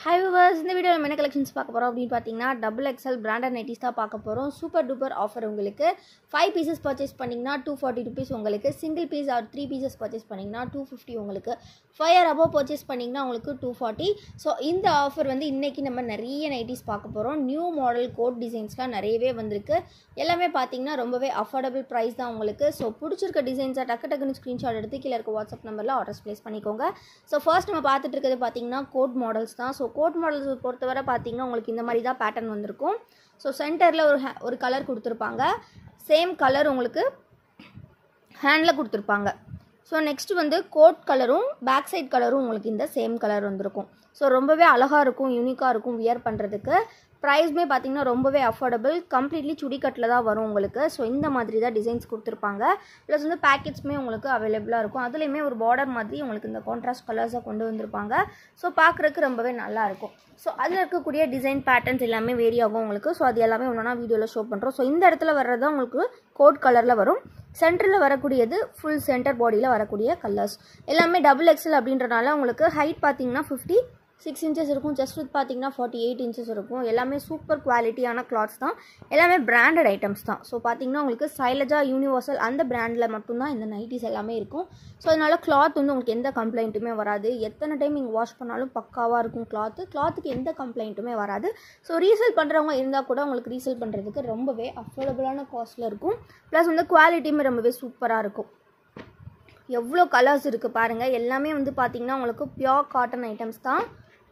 high viewers இந்த வீடியோவில் நம்ம என்ன கலெக்ஷன்ஸ் பார்க்க போகிறோம் அப்படின்னு பார்த்தீங்கன்னா டபுள் எக்ஸல் பிராண்டட் நைட்டிஸ் தான் பார்க்க போகிறோம் சூப்பர் டூப்பர் ஆஃபர் உங்களுக்கு ஃபைவ் பீசஸ் பர்ச்சேஸ் பண்ணிங்கன்னா டூ ஃபார்ட்டி ருபீஸ் உங்களுக்கு single piece or three pieces purchase பண்ணிங்கன்னா டூ ஃபிஃப்டி உங்களுக்கு ஃபைவ் ஆர் அபோவ் பர்ச்சேஸ் பண்ணிங்கன்னா உங்களுக்கு டூ ஃபார்ட்டி ஸோ இந்த ஆஃபர் வந்து இன்றைக்கி நம்ம நிறைய நைட்டிஸ் பார்க்க போகிறோம் நியூ மாடல் கோட் டிசைன்ஸ்லாம் நிறையவே வந்திருக்கு எல்லாமே பார்த்தீங்கன்னா ரொம்பவே அஃபோர்டபுள் ப்ரைஸ் தான் உங்களுக்கு ஸோ பிடிச்சிருக்க டிசைன்ஸை டக்கு டக்குன்னு ஸ்க்ரீன்ஷாட் எடுத்து கீழே இருக்க வாட்ஸ்அப் நம்பரில் ஆர்டர்ஸ் ப்ளேஸ் பண்ணிக்கோங்க ஸோ ஃபர்ஸ்ட் நம்ம பார்த்துட்டு இருக்கிறது பார்த்தீங்கன்னா கோட் மாடல்ஸ் தான் ஸோ கோட் மாடல்ஸ் பொறுத்தவரை பார்த்தீங்கன்னா உங்களுக்கு இந்த மாதிரி தான் பேட்டர்ன் வந்திருக்கும் ஸோ சென்டரில் ஒரு ha- ஒரு கலர் கொடுத்துருப்பாங்க சேம் கலர் உங்களுக்கு ஹேண்டில் கொடுத்துருப்பாங்க ஸோ நெக்ஸ்ட் வந்து கோட் கலரும் பேக் சைட் கலரும் உங்களுக்கு இந்த சேம் கலர் வந்திருக்கும் ஸோ ரொம்பவே அழகாக இருக்கும் யூனிக்காக இருக்கும் வியர் பண்ணுறதுக்கு ப்ரைஸ்மே பார்த்தீங்கன்னா ரொம்பவே அஃபோர்டபுள் கம்ப்ளீட்லி சுடிக்கட்டில் தான் வரும் உங்களுக்கு ஸோ இந்த மாதிரி தான் டிசைன்ஸ் கொடுத்துருப்பாங்க ப்ளஸ் வந்து பேக்கெட்ஸுமே உங்களுக்கு அவைலபிளாக இருக்கும் அதுலேயுமே ஒரு பார்டர் மாதிரி உங்களுக்கு இந்த கான்ட்ராஸ்ட் கலர்ஸை கொண்டு வந்திருப்பாங்க ஸோ பார்க்குறதுக்கு ரொம்பவே நல்லா இருக்கும் ஸோ அதில் இருக்கக்கூடிய டிசைன் பேட்டர்ன்ஸ் எல்லாமே வேரி ஆகும் உங்களுக்கு ஸோ அது எல்லாமே ஒன்றா வீடியோவில் ஷோ பண்ணுறோம் ஸோ இந்த இடத்துல வர்றது உங்களுக்கு கோட் கலரில் வரும் சென்டரில் வரக்கூடியது ஃபுல் சென்டர் பாடியில் வரக்கூடிய கலர்ஸ் எல்லாமே டபுள் எக்ஸல் அப்படின்றனால உங்களுக்கு ஹைட் பார்த்தீங்கன்னா ஃபிஃப்டி சிக்ஸ் இன்ச்சஸ் இருக்கும் ஜஸ்ட் வித் பார்த்தீங்கன்னா ஃபார்ட்டி எயிட் இன்ச்சஸ் இருக்கும் எல்லாமே சூப்பர் குவாலிட்டியான கிளாத்ஸ் தான் எல்லாமே பிராண்டட் ஐட்டம்ஸ் தான் ஸோ பார்த்தீங்கன்னா உங்களுக்கு சைலஜா யூனிவர்சல் அந்த பிராண்டில் மட்டும்தான் இந்த நைட்டிஸ் எல்லாமே இருக்கும் ஸோ அதனால கிளாத் வந்து உங்களுக்கு எந்த கம்ப்ளைண்ட்டுமே வராது எத்தனை டைம் நீங்கள் வாஷ் பண்ணாலும் பக்காவாக இருக்கும் கிளாத்து கிளாத்துக்கு எந்த கம்ப்ளைண்ட்டுமே வராது ஸோ ரீசேல் பண்ணுறவங்க இருந்தால் கூட உங்களுக்கு ரீசேல் பண்ணுறதுக்கு ரொம்பவே அஃபோர்டபுளான காஸ்ட்டில் இருக்கும் ப்ளஸ் வந்து குவாலிட்டியுமே ரொம்பவே சூப்பராக இருக்கும் எவ்வளோ கலர்ஸ் இருக்குது பாருங்கள் எல்லாமே வந்து பார்த்தீங்கன்னா உங்களுக்கு பியோர் காட்டன் ஐட்டம்ஸ் தான்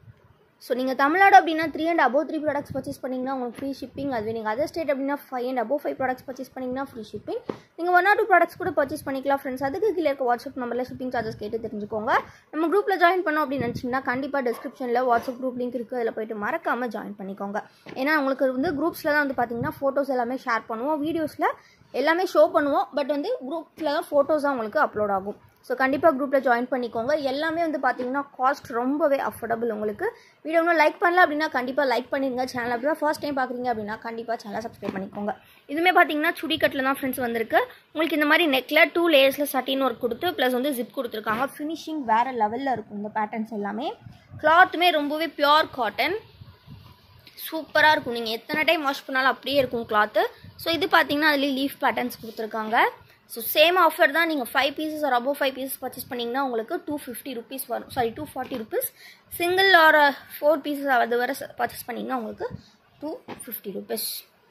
ஸோ நீங்கள் தமிழ்நாடு அப்படின்னா three and above three products purchase பண்ணிங்கன்னா உங்களுக்கு ஃப்ரீ ஷிப்பிங் அதுவே நீங்கள் அதர் ஸ்டேட் அப்படின்னா five and above five products purchase பண்ணிங்கன்னா ஃப்ரீ ஷிப்பிங் நீங்கள் ஒன் ஆர் டூ ப்ராடக்ட்ஸ் கூட பர்ச்சேஸ் பண்ணிக்கலாம் ஃப்ரெண்ட்ஸ் அதுக்கு கீழே இருக்க வாட்ஸ்அப் நம்பரில் ஷிப்பிங் சார்ஜஸ் கேட்டு தெரிஞ்சுக்கோங்க நம்ம குரூப்பில் ஜாயின் பண்ணோம் அப்படின்னு நினச்சிங்கன்னா கண்டிப்பாக டிஸ்கிரிப்ஷனில் வாட்ஸ்அப் குரூப் லிங்க் இருக்குது அதில் போயிட்டு மறக்காமல் ஜாயின் பண்ணிக்கோங்க ஏன்னா உங்களுக்கு வந்து குரூப்ஸில் தான் வந்து பார்த்தீங்கன்னா ஃபோட்டோஸ் எல்லாமே ஷேர் பண்ணுவோம் வீடியோஸில் எல்லாமே ஷோ பண்ணுவோம் பட் வந்து குரூப்பில் தான் ஃபோட்டோஸ் தான் உங்களுக்கு அப்லோட் ஆகும் ஸோ கண்டிப்பாக குரூப்பில் ஜாயின் பண்ணிக்கோங்க எல்லாமே வந்து பார்த்தீங்கன்னா காஸ்ட் ரொம்பவே அஃபோர்டபுள் உங்களுக்கு வீடியோ இன்னும் லைக் பண்ணல அப்படின்னா கண்டிப்பாக லைக் பண்ணிடுங்க சேனல் அப்படி தான் ஃபர்ஸ்ட் டைம் பார்க்குறீங்க அப்படின்னா கண்டிப்பாக சேனலை சப்ஸ்கிரைப் பண்ணிக்கோங்க இதுவுமே பார்த்தீங்கன்னா சுடிக்கட்டில் தான் ஃப்ரெண்ட்ஸ் வந்திருக்கு உங்களுக்கு இந்த மாதிரி நெக்கில் டூ லேயர்ஸில் சட்டின் ஒர்க் கொடுத்து ப்ளஸ் வந்து ஜிப் கொடுத்துருக்காங்க ஃபினிஷிங் வேறு லெவலில் இருக்கும் இந்த பேட்டர்ன்ஸ் எல்லாமே கிளாத்துமே ரொம்பவே பியோர் காட்டன் சூப்பராக இருக்கும் நீங்கள் எத்தனை டைம் வாஷ் பண்ணாலும் அப்படியே இருக்கும் கிளாத்து ஸோ இது பார்த்தீங்கன்னா அதுலேயே லீஃப் பேட்டர்ன்ஸ் கொடுத்துருக்காங்க ஸோ சேம் ஆஃபர் தான் நீங்கள் ஃபைவ் பீசஸ் ஒரு அபோவ் ஃபைவ் பீசஸ் பர்ச்சேஸ் பண்ணிங்கன்னா உங்களுக்கு டூ ஃபிஃப்டி ருபீஸ் வரும் sorry two forty rupees single or four pieces அது வரை பர்ச்சேஸ் பண்ணிங்கன்னா உங்களுக்கு டூ ஃபிஃப்டி ருபீஸ்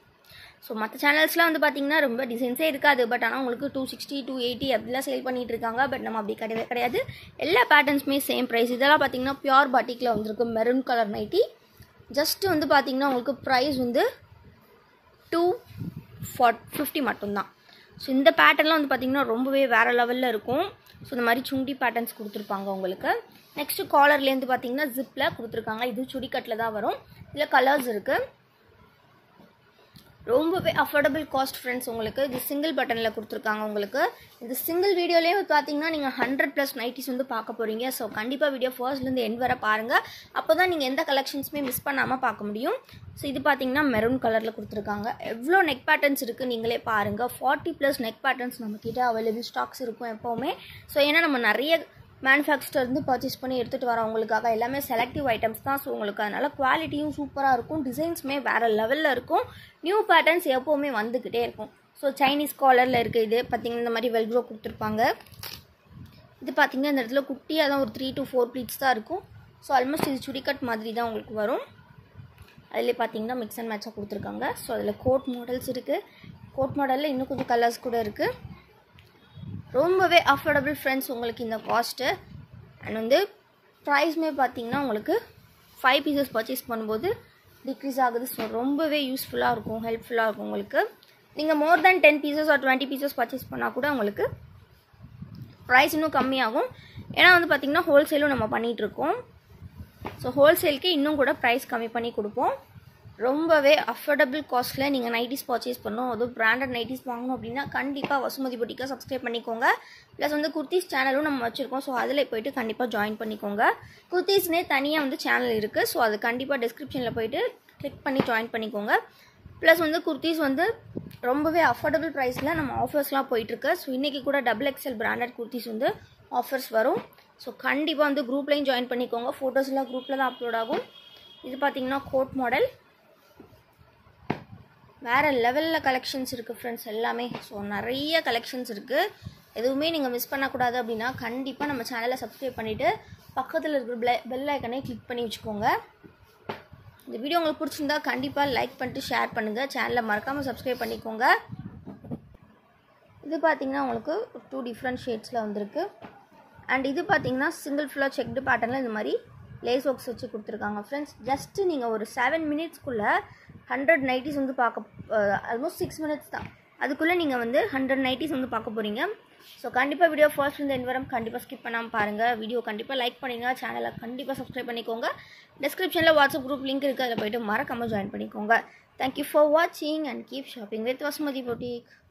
ஸோ மற்ற சேனல்ஸ்லாம் வந்து பார்த்தீங்கன்னா ரொம்ப டிசைன்ஸே இருக்காது பட் ஆனால் உங்களுக்கு டூ சிக்ஸ்டி டூ எயிட்டி அப்படிலாம் சேல் பண்ணிட்டு இருக்காங்க பட் நம்ம அப்படி கிடையவே கிடையாது எல்லா பேட்டர்ன்ஸுமே சேம் ப்ரைஸ் இதெல்லாம் பார்த்தீங்கன்னா பியூர் பாட்டிக்கில் வந்திருக்கு மெரூன் கலர் நைட்டி ஜஸ்ட்டு வந்து பார்த்தீங்கன்னா உங்களுக்கு ப்ரைஸ் வந்து டூ ஃபார்ட் ஃபிஃப்டி மட்டும்தான் ஸோ இந்த பேட்டர்ன்லாம் வந்து பார்த்தீங்கன்னா ரொம்பவே வேறு லெவலில் இருக்கும் ஸோ இந்த மாதிரி சுண்டி பேட்டர்ன்ஸ் கொடுத்துருப்பாங்க உங்களுக்கு நெக்ஸ்ட்டு காலர்லேருந்து பார்த்தீங்கன்னா ஜிப்பில் கொடுத்துருக்காங்க இது சுடிக்கட்டில் தான் வரும் இதில் கலர்ஸ் இருக்குது ரொம்பவே அஃபோர்டபுள் காஸ்ட் ஃப்ரெண்ட்ஸ் உங்களுக்கு இது சிங்கிள் பட்டனில் கொடுத்துருக்காங்க உங்களுக்கு இந்த சிங்கிள் வீடியோலேயே பார்த்தீங்கன்னா நீங்கள் ஹண்ட்ரட் ப்ளஸ் நைட்டிஸ் வந்து பார்க்க போகிறீங்க ஸோ கண்டிப்பாக வீடியோ ஃபர்ஸ்ட்லேருந்து எண்ட் வர பாருங்கள் அப்போ தான் நீங்கள் எந்த கலெக்ஷன்ஸுமே மிஸ் பண்ணாமல் பார்க்க முடியும் ஸோ இது பார்த்தீங்கன்னா மெரூன் கலரில் கொடுத்துருக்காங்க எவ்வளோ நெக் பேட்டர்ன்ஸ் இருக்குது நீங்களே பாருங்கள் ஃபார்ட்டி ப்ளஸ் நெக் பேட்டர்ன்ஸ் நம்மக்கிட்ட அவைலபிள் ஸ்டாக்ஸ் இருக்கும் எப்போவுமே ஸோ ஏன்னா நம்ம நிறைய மேனுஃபேக்சர் இருந்து பர்ச்சேஸ் பண்ணி எடுத்துகிட்டு வரவங்களுக்காக எல்லாமே செலக்டிவ் ஐட்டம்ஸ் தான் ஸோ உங்களுக்கு அதனால் குவாலிட்டியும் சூப்பராக இருக்கும் டிசைன்ஸுமே வேறு லெவலில் இருக்கும் நியூ பேட்டர்ன்ஸ் எப்போவுமே வந்துக்கிட்டே இருக்கும் ஸோ சைனீஸ் காலரில் இருக்குது இது பார்த்தீங்கன்னா இந்த மாதிரி வெல்க்ரோ கொடுத்துருப்பாங்க இது பார்த்தீங்கன்னா இந்த இடத்துல குட்டியாக தான் ஒரு த்ரீ to ஃபோர் ப்ளீட்ஸ் தான் இருக்கும் ஸோ ஆல்மோஸ்ட் இது சுடிக்கட் மாதிரி தான் உங்களுக்கு வரும் அதிலே பார்த்தீங்கன்னா மிக்ஸ் அண்ட் மேட்சாக கொடுத்துருக்காங்க ஸோ அதில் கோட் மாடல்ஸ் இருக்குது கோட் மாடலில் இன்னும் கொஞ்சம் கலர்ஸ் கூட இருக்குது ரொம்பவே அஃபோர்டபுள் ஃப்ரெண்ட்ஸ் உங்களுக்கு இந்த காஸ்ட்டு அண்ட் வந்து ப்ரைஸ்மே பார்த்தீங்கன்னா உங்களுக்கு ஃபைவ் பீசஸ் பர்ச்சேஸ் பண்ணும்போது டிக்ரீஸ் ஆகுது ஸோ ரொம்பவே யூஸ்ஃபுல்லாக இருக்கும் ஹெல்ப்ஃபுல்லாக இருக்கும் உங்களுக்கு நீங்கள் more than ten pieces or twenty pieces purchase பண்ணால் கூட உங்களுக்கு ப்ரைஸ் இன்னும் கம்மியாகும் ஏன்னா வந்து பார்த்திங்கன்னா ஹோல்சேலும் நம்ம பண்ணிகிட்ருக்கோம் ஸோ ஹோல்சேலுக்கு இன்னும் கூட ப்ரைஸ் கம்மி பண்ணி கொடுப்போம் ரொம்பவே அஃபோர்டபுள் காஸ்ட்டில் நீங்கள் நைட்டிஸ் பர்ச்சேஸ் பண்ணணும் அதுவும் பிராண்டட் நைட்டிஸ் வாங்கணும் அப்படின்னா கண்டிப்பாக வசுமதி பொட்டிக்கை சப்ஸ்கிரைப் பண்ணிக்கோங்க ப்ளஸ் வந்து குர்த்திஸ் சேனலும் நம்ம வச்சுருக்கோம் ஸோ அதில் போயிட்டு கண்டிப்பாக ஜாயின் பண்ணிக்கோங்க குர்த்திஸ்னே தனியாக வந்து சேனல் இருக்குது ஸோ அது கண்டிப்பாக டிஸ்கிரிப்ஷனில் போயிட்டு கிளிக் பண்ணி ஜாயின் பண்ணிக்கோங்க ப்ளஸ் வந்து குர்த்திஸ் வந்து ரொம்பவே அஃபோர்டபுள் ப்ரைஸில் நம்ம ஆஃபர்ஸ்லாம் போயிட்டுருக்கு ஸோ இன்றைக்கி கூட டபுள் எக்ஸ்எல் பிராண்டட் குர்த்திஸ் வந்து ஆஃபர்ஸ் வரும் ஸோ கண்டிப்பாக வந்து குரூப்லேயும் ஜாயின் பண்ணிக்கோங்க ஃபோட்டோஸ்லாம் குரூப்பில் தான் அப்லோட் ஆகும் இது பார்த்தீங்கன்னா கோட் மாடல் வேறு லெவலில் கலெக்ஷன்ஸ் இருக்குது ஃப்ரெண்ட்ஸ் எல்லாமே ஸோ நிறைய கலெக்ஷன்ஸ் இருக்குது எதுவுமே நீங்கள் மிஸ் பண்ணக்கூடாது அப்படின்னா கண்டிப்பாக நம்ம சேனலை சப்ஸ்கிரைப் பண்ணிவிட்டு பக்கத்தில் இருக்கிற பெல் பெல் ஐக்கனே கிளிக் பண்ணி வச்சுக்கோங்க இந்த வீடியோ உங்களுக்கு பிடிச்சிருந்தா கண்டிப்பாக லைக் பண்ணிட்டு ஷேர் பண்ணுங்கள் சேனலை மறக்காமல் சப்ஸ்கிரைப் பண்ணிக்கோங்க இது பார்த்தீங்கன்னா உங்களுக்கு டூ டிஃப்ரெண்ட் ஷேட்ஸில் வந்திருக்கு அண்ட் இது பார்த்தீங்கன்னா சிங்கிள் ஃபுல்லாக செக்டு பேட்டர்னில் இந்த மாதிரி லேஸ் ஒர்க்ஸ் வச்சு கொடுத்துருக்காங்க ஃப்ரெண்ட்ஸ் ஜஸ்ட்டு நீங்கள் ஒரு செவன் மினிட்ஸ்க்குள்ளே ஹண்ட்ரட் நைட்டிஸ் வந்து பார்க்க ஆல்மோஸ்ட் சிக்ஸ் மினிட்ஸ் தான் அதுக்குள்ளே நீங்கள் வந்து ஹண்ட்ரட் நைட்டிஸ் வந்து பார்க்க போகிறீங்க ஸோ கண்டிப்பாக வீடியோ ஃபர்ஸ்ட் இந்த என்வரம் கண்டிப்பாக ஸ்கிப் பண்ணாமல் பாருங்கள் வீடியோ கண்டிப்பாக லைக் பண்ணிங்க சேனலை கண்டிப்பாக சப்ஸ்கிரைப் பண்ணிக்கோங்க டிஸ்கிரிப்ஷனில் வாட்ஸ்அப் குரூப் லிங்க் இருக்குது அதில் போய்ட்டு மறக்காமல் ஜாயின் பண்ணிக்கோங்க தேங்க்யூ ஃபார் வாட்சிங் and keep shopping with Vasumathi boutique